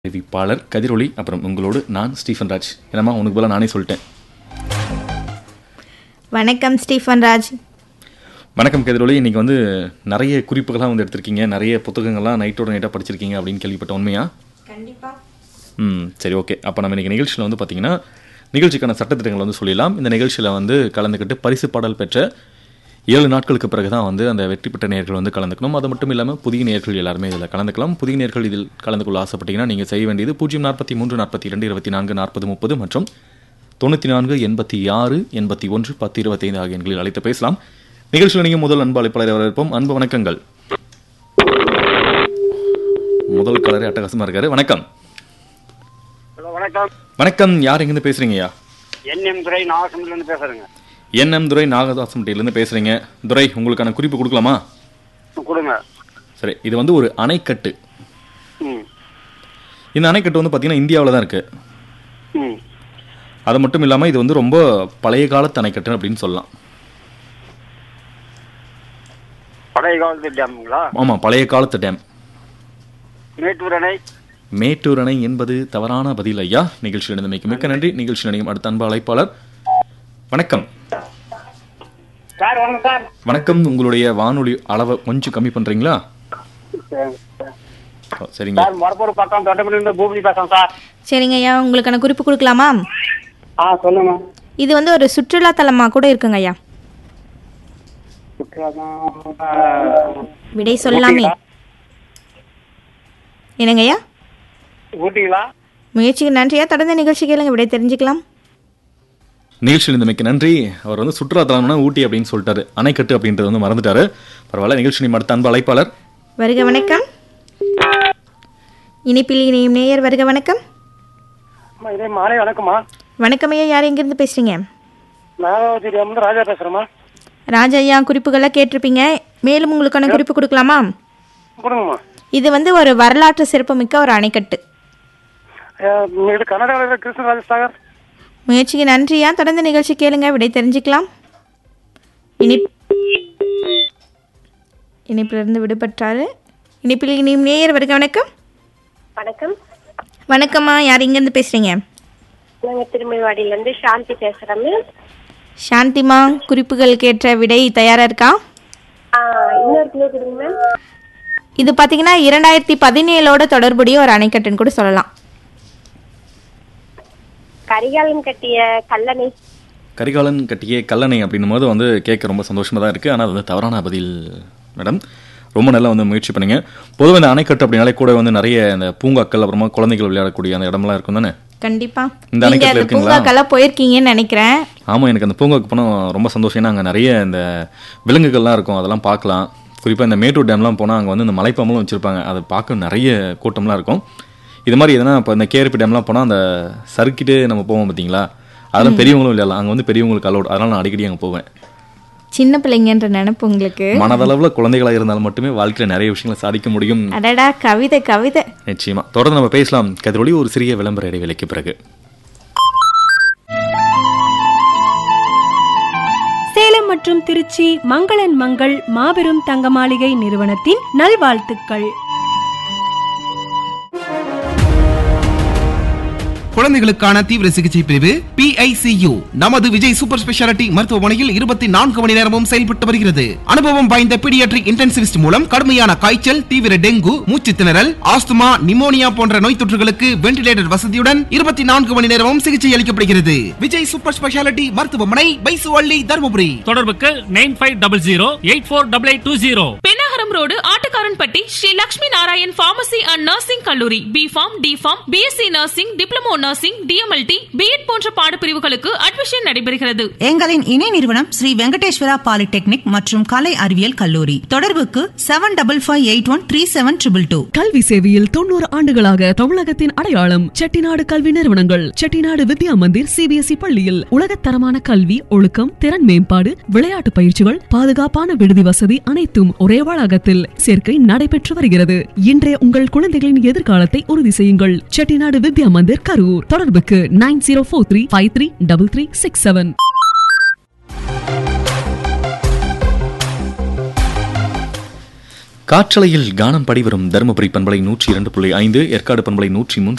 அறிவிப்பாளர் கதிரொளி அப்புறம் உங்களோடு நான் ஸ்டீஃபன் ராஜ் என்னம்மா உனக்கு போல நானே சொல்லிட்டேன் வணக்கம் ஸ்டீஃபன் ராஜ் வணக்கம் கதிரொளி இன்னைக்கு வந்து நிறைய குறிப்புகள்லாம் வந்து எடுத்திருக்கீங்க நிறைய புத்தகங்கள்லாம் நைட்டோட நைட்டாக படிச்சிருக்கீங்க அப்படின்னு கேள்விப்பட்ட உண்மையா கண்டிப்பா ம் சரி ஓகே அப்போ நம்ம இன்னைக்கு நிகழ்ச்சியில் வந்து பார்த்தீங்கன்னா நிகழ்ச்சிக்கான சட்டத்திட்டங்கள் வந்து சொல்லிடலாம் இந்த நிகழ்ச்சியில் வந்து கலந்துக்கிட்டு பரிசு பாடல் பெற்ற ஏழு நாட்களுக்கு பிறகு தான் வந்து அந்த வெற்றி பெற்ற நேர்கள் வந்து கலந்துக்கணும் அது மட்டும் இல்லாமல் புதிய நேர்கள் எல்லாருமே இதில் கலந்துக்கலாம் புதிய நேர்கள் இதில் கலந்து கொள்ள ஆசைப்பட்டீங்கன்னா நீங்கள் செய்ய வேண்டியது பூஜ்ஜியம் நாற்பத்தி மூன்று நாற்பத்தி ரெண்டு இருபத்தி நான்கு நாற்பது முப்பது மற்றும் தொண்ணூற்றி நான்கு எண்பத்தி ஆறு எண்பத்தி ஒன்று பத்து இருபத்தைந்து ஆகிய எண்களில் அழைத்து பேசலாம் நிகழ்ச்சியில் நீங்கள் முதல் அன்பு அழைப்பாளரை வரவேற்போம் அன்பு வணக்கங்கள் முதல் கலரே அட்டகாசமாக இருக்காரு வணக்கம் ஹலோ வணக்கம் வணக்கம் யார் எங்கேருந்து பேசுறீங்கய்யா என்எம் துறை நாகசந்திலிருந்து பேசுறேங்க என்எம் துரை நாகதாசம்பட்டியிலேருந்து பேசுறீங்க துரை உங்களுக்கான குறிப்பு கொடுக்கலாமா கொடுங்க சரி இது வந்து ஒரு அணைக்கட்டு ம் இந்த அணைக்கட்டு வந்து பார்த்தீங்கன்னா இந்தியாவில் தான் இருக்கு ம் அது மட்டும் இல்லாமல் இது வந்து ரொம்ப பழைய காலத்து அணைக்கட்டு அப்படின்னு சொல்லலாம் பழைய காலத்து டேமுங்களா ஆமாம் பழைய காலத்து டேம் மேட்டூர் அணை மேட்டூர் அணை என்பது தவறான பதில் ஐயா நிகழ்ச்சி நடந்தமைக்கு மிக்க நன்றி நிகழ்ச்சி நிலையம் அடுத்த அன்பு அழைப்பாளர் வணக்கம் சார் வணக்கம் சார் வணக்கம் உங்களுடைய வானொலி அளவை கொஞ்சம் கம்மி பண்ணுறீங்களா ஓ, சரிங்க சார் மொரப்பூர் பக்கம் தொண்டமணிலிருந்து பூபதி பேசுறேன் சார் சரிங்க ஐயா உங்களுக்கான குறிப்பு கொடுக்கலாமா ஆ சொல்லுங்க இது வந்து ஒரு சுற்றுலா தலமா கூட இருக்குங்க ஐயா விடை சொல்லலாமே என்னங்க ஐயா ஊட்டிங்களா முயற்சிக்கு நன்றியா தொடர்ந்து நிகழ்ச்சி கேளுங்க விடை தெரிஞ்சுக்கலாம் நிகழ்ச்சி இருந்தமைக்கு நன்றி அவர் வந்து சுற்றுலாத்தலம்னா ஊட்டி அப்படின்னு சொல்லிட்டாரு அணைக்கட்டு அப்படின்றது வந்து மறந்துட்டாரு பரவாயில்ல நிகழ்ச்சி நிமிடம் அடுத்த அன்பு அழைப்பாளர் வருக வணக்கம் இனிப்பில் இணையும் நேயர் வருக வணக்கம் அம்மா இதே மாலை வணக்கம்மா வணக்கம் ஐயா யார் எங்கிருந்து பேசுறீங்க நாகாவதி டேம்ல ராஜா பேசுறேம்மா ராஜா ஐயா குறிப்புகளை கேட்டிருப்பீங்க மேலும் உங்களுக்கான குறிப்பு கொடுக்கலாமா கொடுங்கம்மா இது வந்து ஒரு வரலாற்று சிறப்புமிக்க ஒரு அணைக்கட்டு இது கர்நாடகாவில் கிருஷ்ணராஜ சாகர் முயற்சிக்கு நன்றியா தொடர்ந்து நிகழ்ச்சி கேளுங்க விடை தெரிஞ்சுக்கலாம் இனி இனிப்பிலிருந்து விடுபட்டாரு இனிப்பில் இனியும் நேயர் வருக வணக்கம் வணக்கம் வணக்கம்மா யார் இங்கேருந்து பேசுறீங்க நாங்க திருமல்வாடியில இருந்து சாந்தி பேசுறேன் மேம் சாந்திமா குறிப்புகள் கேட்ட விடை தயாரா இருக்கா ஆ, இன்னொரு கிலோ கொடுங்க மேம் இது பார்த்தீங்கன்னா இரண்டாயிரத்தி பதினேழோட தொடர்புடைய ஒரு அணைக்கட்டுன்னு கூட சொல்லலாம் கரிகாலன் கட்டிய கல்லணை கரிகாலன் கட்டிய கல்லணை அப்படின்னும் போது வந்து கேட்க ரொம்ப சந்தோஷமாக தான் இருக்குது ஆனால் அது வந்து தவறான பதில் மேடம் ரொம்ப நல்லா வந்து முயற்சி பண்ணுங்க பொதுவாக இந்த அணைக்கட்டு அப்படின்னாலே கூட வந்து நிறைய இந்த பூங்காக்கள் அப்புறமா குழந்தைகள் விளையாடக்கூடிய அந்த இடம்லாம் இருக்கும் தானே கண்டிப்பா இந்த நீங்க அணைக்கட்டுல அந்த இருக்குங்களா? பூங்காக்கெல்லாம் போயிருக்கீங்கன்னு நினைக்கிறேன் ஆமாம் எனக்கு அந்த பூங்காவுக்கு போனால் ரொம்ப சந்தோஷம் ஏன்னா அங்கே நிறைய இந்த விலங்குகள்லாம் இருக்கும் அதெல்லாம் பார்க்கலாம் குறிப்பாக இந்த மேட்டூர் டேம்லாம் போனால் அங்கே வந்து இந்த மலைப்பாம்பலும் வச்சுருப்பாங்க அதை பார்க்க நிறைய கூட்டம்லாம் இருக்கும் இது மாதிரி எதனா இப்போ இந்த கேஆர்பி டேம்லாம் போனால் அந்த சறுக்கிட்டு நம்ம போவோம் பார்த்தீங்களா அதெல்லாம் பெரியவங்களும் விளையாடலாம் அங்கே வந்து பெரியவங்களுக்கு அலோட் அதனால் நான் அடிக்கடி அங்கே போவேன் சின்ன பிள்ளைங்கன்ற நினைப்பு உங்களுக்கு மனதளவில் குழந்தைகளாக இருந்தால் மட்டுமே வாழ்க்கையில் நிறைய விஷயங்களை சாதிக்க முடியும் அடடா கவிதை கவிதை நிச்சயமா தொடர்ந்து நம்ம பேசலாம் கதிரொலி ஒரு சிறிய விளம்பர இடைவேளைக்கு பிறகு சேலம் மற்றும் திருச்சி மங்களன் மங்கள் மாபெரும் தங்க மாளிகை நிறுவனத்தின் நல்வாழ்த்துக்கள் குழந்தைகளுக்கான தீவிர சிகிச்சை பிரிவு PICU நமது விஜய் சூப்பர் ஸ்பெஷாலிட்டி மருத்துவமனையில் இருபத்தி நான்கு மணி நேரமும் செயல்பட்டு வருகிறது அனுபவம் வாய்ந்த பீடியாட்ரிக் இன்டென்சிவிஸ்ட் மூலம் கடுமையான காய்ச்சல் தீவிர டெங்கு மூச்சு திணறல் ஆஸ்துமா நிமோனியா போன்ற நோய் தொற்றுகளுக்கு வென்டிலேட்டர் வசதியுடன் இருபத்தி நான்கு மணி நேரமும் சிகிச்சை அளிக்கப்படுகிறது விஜய் சூப்பர் ஸ்பெஷாலிட்டி மருத்துவமனை பைசுவள்ளி தருமபுரி தொடர்புக்கு nine five double zero eight four double eight two zero Pennagaram road Attukaranpatti Sri Lakshmi Narayan pharmacy and nursing கல்லூரி B pharm D pharm BSc nursing diploma nursing DMLT BEd போன்ற பாடப்பிரிவுகளுக்கு அட்மிஷன் நடைபெறுகிறது எங்களின் இணை நிறுவனம் ஸ்ரீ வெங்கடேஸ்வரா பாலிடெக்னிக் மற்றும் கலை அறிவியல் கல்லூரி தொடர்புக்கு seven double five eight one three seven triple two கல்வி சேவையில் தொண்ணூறு ஆண்டுகளாக தமிழகத்தின் அடையாளம் செட்டிநாடு கல்வி நிறுவனங்கள் செட்டிநாடு வித்யா மந்திர் சிபிஎஸ்இ பள்ளியில் உலகத்தரமான கல்வி ஒழுக்கம் திறன் மேம்பாடு விளையாட்டு பயிற்சிகள் பாதுகாப்பான விடுதி வசதி அனைத்தும் ஒரே வளாகத்தில் சேர்க்கை நடைபெற்று வருகிறது இன்றைய உங்கள் குழந்தைகளின் எதிர்காலத்தை உறுதி செய்யுங்கள் செட்டிநாடு வித்யா மந்திர் கரூர் தொடர்புக்கு nine zero four three five three double three six seven காற்றலையில் கானம் படிவரும் தருமபுரி பண்பலை நூற்றி இரண்டு புள்ளி ஐந்து ஏற்காடு பண்பலை நூற்றி மூன்று